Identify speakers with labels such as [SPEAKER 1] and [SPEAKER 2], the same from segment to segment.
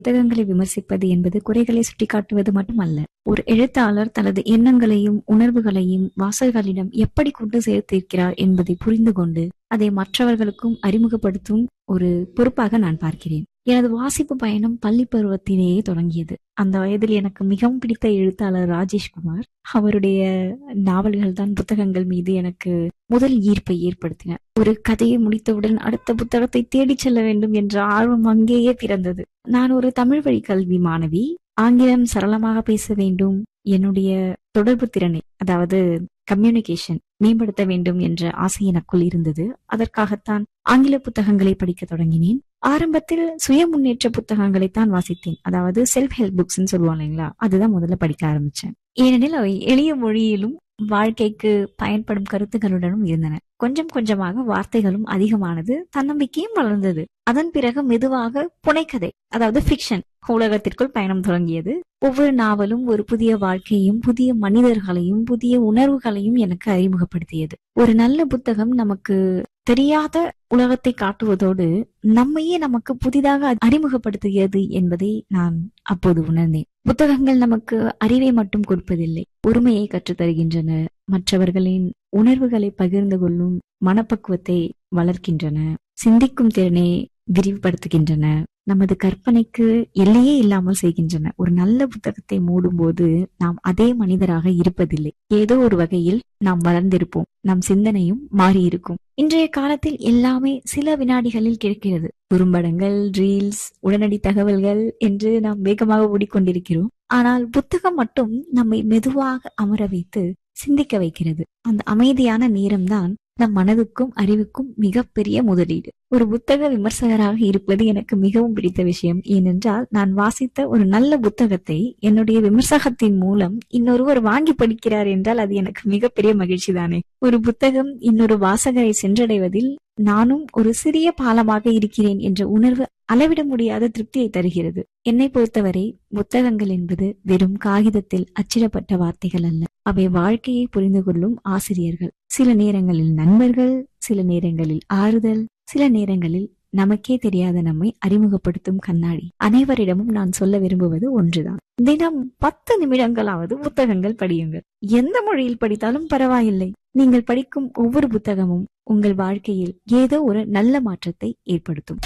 [SPEAKER 1] புத்தகங்களை விமர்சிப்பது என்பது குறைகளை சுட்டிக்காட்டுவது மட்டுமல்ல ஒரு எழுத்தாளர் தனது எண்ணங்களையும் உணர்வுகளையும் வாசகர்களிடம் எப்படி கொண்டு சேர்த்திருக்கிறார் என்பதை புரிந்து கொண்டு அதை மற்றவர்களுக்கும் அறிமுகப்படுத்தும் ஒரு பொறுப்பாக நான் பார்க்கிறேன் எனது வாசிப்பு பயணம் பள்ளி பருவத்திலேயே தொடங்கியது அந்த வயதில் எனக்கு மிகவும் பிடித்த எழுத்தாளர் ராஜேஷ்குமார் அவருடைய நாவல்கள் தான் புத்தகங்கள் மீது எனக்கு முதல் ஈர்ப்பை ஏற்படுத்தின ஒரு கதையை முடித்தவுடன் அடுத்த புத்தகத்தை தேடிச் செல்ல வேண்டும் என்ற ஆர்வம் அங்கேயே பிறந்தது நான் ஒரு தமிழ் வழி கல்வி மாணவி ஆங்கிலம் சரளமாக பேச வேண்டும் என்னுடைய தொடர்பு திறனை அதாவது கம்யூனிகேஷன் மேம்படுத்த வேண்டும் என்ற ஆசை எனக்குள் இருந்தது அதற்காகத்தான் ஆங்கில புத்தகங்களை படிக்க தொடங்கினேன் ஆரம்பத்தில் சுய முன்னேற்ற புத்தகங்களைத்தான் வாசித்தேன் அதாவது செல்ஃப் ஹெல்ப் புக்ஸ்ன்னு சொல்லுவோம் இல்லைங்களா அதுதான் முதல்ல படிக்க ஆரம்பிச்சேன் ஏனெனில் அவை எளிய மொழியிலும் வாழ்க்கைக்கு பயன்படும் கருத்துகளுடனும் இருந்தன கொஞ்சம் கொஞ்சமாக வார்த்தைகளும் அதிகமானது தன்னம்பிக்கையும் வளர்ந்தது அதன் பிறகு மெதுவாக புனைக்கதை அதாவது ஃபிக்ஷன் உலகத்திற்குள் பயணம் தொடங்கியது ஒவ்வொரு நாவலும் ஒரு புதிய வாழ்க்கையும் புதிய மனிதர்களையும் புதிய உணர்வுகளையும் எனக்கு அறிமுகப்படுத்தியது ஒரு நல்ல புத்தகம் நமக்கு தெரியாத உலகத்தை காட்டுவதோடு நம்மையே நமக்கு புதிதாக அறிமுகப்படுத்துகிறது என்பதை நான் அப்போது உணர்ந்தேன் புத்தகங்கள் நமக்கு அறிவை மட்டும் கொடுப்பதில்லை பொறுமையை கற்றுத்தருகின்றன மற்றவர்களின் உணர்வுகளை பகிர்ந்து கொள்ளும் மனப்பக்குவத்தை வளர்க்கின்றன சிந்திக்கும் திறனை விரிவுபடுத்துகின்றன நமது கற்பனைக்கு எல்லையே இல்லாமல் செய்கின்றன ஒரு நல்ல புத்தகத்தை மூடும்போது நாம் அதே மனிதராக இருப்பதில்லை ஏதோ ஒரு வகையில் நாம் வளர்ந்திருப்போம் நம் சிந்தனையும் மாறியிருக்கும் இன்றைய காலத்தில் எல்லாமே சில வினாடிகளில் கிடைக்கிறது குறும்படங்கள் ரீல்ஸ் உடனடி தகவல்கள் என்று நாம் வேகமாக ஓடிக்கொண்டிருக்கிறோம் ஆனால் புத்தகம் மட்டும் நம்மை மெதுவாக அமர வைத்து சிந்திக்க வைக்கிறது அந்த அமைதியான நேரம்தான் நம் மனதுக்கும் அறிவுக்கும் மிகப்பெரிய முதலீடு ஒரு புத்தக விமர்சகராக இருப்பது எனக்கு மிகவும் பிடித்த விஷயம் ஏனென்றால் நான் வாசித்த ஒரு நல்ல புத்தகத்தை என்னுடைய விமர்சகத்தின் மூலம் இன்னொருவர் வாங்கி படிக்கிறார் என்றால் அது எனக்கு மிகப்பெரிய மகிழ்ச்சி தானே ஒரு புத்தகம் இன்னொரு வாசகரை சென்றடைவதில் நானும் ஒரு சிறிய பாலமாக இருக்கிறேன் என்ற உணர்வு அளவிட முடியாத திருப்தியை தருகிறது என்னை பொறுத்தவரை புத்தகங்கள் என்பது வெறும் காகிதத்தில் அச்சிடப்பட்ட வார்த்தைகள் அல்ல அவை வாழ்க்கையை புரிந்து கொள்ளும் ஆசிரியர்கள் சில நேரங்களில் நண்பர்கள் சில நேரங்களில் ஆறுதல் சில நேரங்களில் நமக்கே தெரியாத நம்மை அறிமுகப்படுத்தும் கண்ணாடி அனைவரிடமும் நான் சொல்ல விரும்புவது ஒன்றுதான் தினம் பத்து நிமிடங்களாவது புத்தகங்கள் படியுங்கள் எந்த மொழியில் படித்தாலும் பரவாயில்லை நீங்கள் படிக்கும் ஒவ்வொரு புத்தகமும் உங்கள் வாழ்க்கையில் ஏதோ ஒரு நல்ல மாற்றத்தை ஏற்படுத்தும்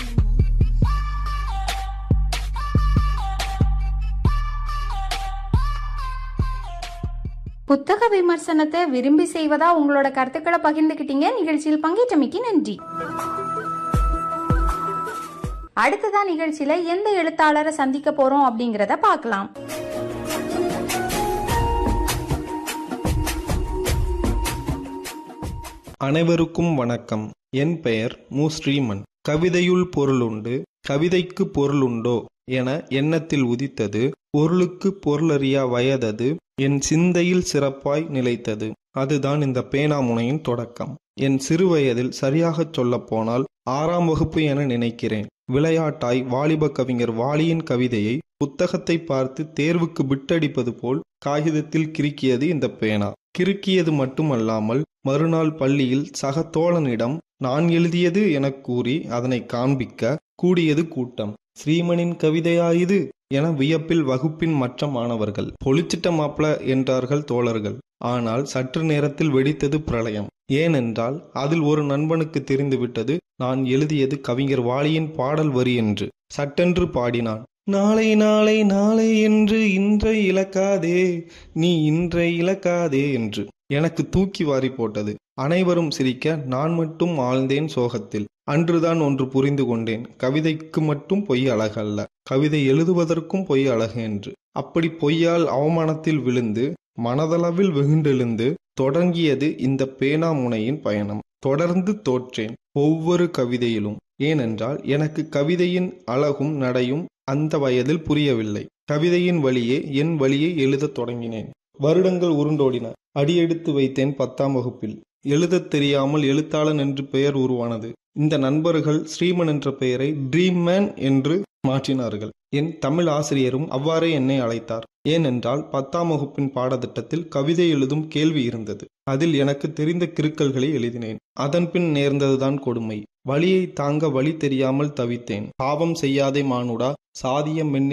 [SPEAKER 2] புத்தக விமர்சனத்தை விரும்பி செய்வதா உங்களோட கருத்துக்களை பகிர்ந்துக்கிட்டீங்க நிகழ்ச்சியில் பங்கேற்றமைக்கு நன்றி அடுத்ததா நிகழ்ச்சியில எந்த எழுத்தாளரை சந்திக்க போறோம் அப்படிங்கறத பார்க்கலாம்
[SPEAKER 3] அனைவருக்கும் வணக்கம் என் பெயர் மு ஸ்ரீமன் கவிதையுள் பொருளுண்டு கவிதைக்கு பொருளுண்டோ என எண்ணத்தில் உதித்தது பொருளுக்கு பொருளறியா வயதது என் சிந்தையில் சிறப்பாய் நிலைத்தது அதுதான் இந்த பேனாமுனையின் தொடக்கம் என் சிறுவயதில் சரியாகச் சொல்லப்போனால் ஆறாம் வகுப்பு என நினைக்கிறேன் விளையாட்டாய் வாலிப கவிஞர் வாலியின் கவிதையை புத்தகத்தை பார்த்து தேர்வுக்கு பிட்டடிப்பது போல் காகிதத்தில் கிறுக்கியது இந்த பேனா கிறுக்கியது மட்டுமல்லாமல் மறுநாள் பள்ளியில் சக தோழனிடம் நான் எழுதியது எனக் கூறி அதனை காண்பிக்க கூடியது கூட்டம் ஸ்ரீமனின் கவிதையாயுது என வியப்பில் வகுப்பின் மற்ற மாணவர்கள் பொழிச்சிட்ட மாப்ள என்றார்கள் தோழர்கள் ஆனால் சற்று நேரத்தில் வெடித்தது பிரளயம் ஏனென்றால் அதில் ஒரு நண்பனுக்கு தெரிந்துவிட்டது நான் எழுதியது கவிஞர் வாலியின் பாடல் வரி என்று சட்டென்று பாடினான் நாளை நாளை நாளை என்று இன்றை இழக்காதே நீ இன்றை இழக்காதே என்று எனக்கு தூக்கி வாரி போட்டது அனைவரும் சிரிக்க நான் மட்டும் ஆழ்ந்தேன் சோகத்தில் அன்றுதான் ஒன்று புரிந்து கொண்டேன் கவிதைக்கு மட்டும் பொய் அழகல்ல கவிதை எழுதுவதற்கும் பொய் அழகு என்று அப்படி பொய்யால் அவமானத்தில் விழுந்து மனதளவில் வெகுண்டெழுந்து தொடங்கியது இந்த பேனா முனையின் பயணம் தொடர்ந்து தோற்றேன் ஒவ்வொரு கவிதையிலும் ஏனென்றால் எனக்கு கவிதையின் அழகும் நடையும் அந்த வயதில் புரியவில்லை கவிதையின் வழியே என் வழியை எழுதத் தொடங்கினேன் வருடங்கள் உருண்டோடின அடியெடுத்து வைத்தேன் பத்தாம் வகுப்பில் எழுதத் தெரியாமல் எழுத்தாளன் என்று பெயர் உருவானது இந்த நண்பர்கள் ஸ்ரீமன் என்ற பெயரை ட்ரீம் மேன் என்று மாற்றினார்கள் என் தமிழ் ஆசிரியரும் அவ்வாறே என்னை அழைத்தார் ஏனென்றால் பத்தாம் வகுப்பின் பாடத்திட்டத்தில் கவிதை எழுதும் கேள்வி இருந்தது அதில் எனக்கு தெரிந்த கிறுக்கல்களை எழுதினேன் அதன்பின் நேர்ந்ததுதான் கொடுமை வழியை தாங்க வழி தெரியாமல் தவித்தேன் பாவம் செய்யாதே மானுடா சாதிய மென்னி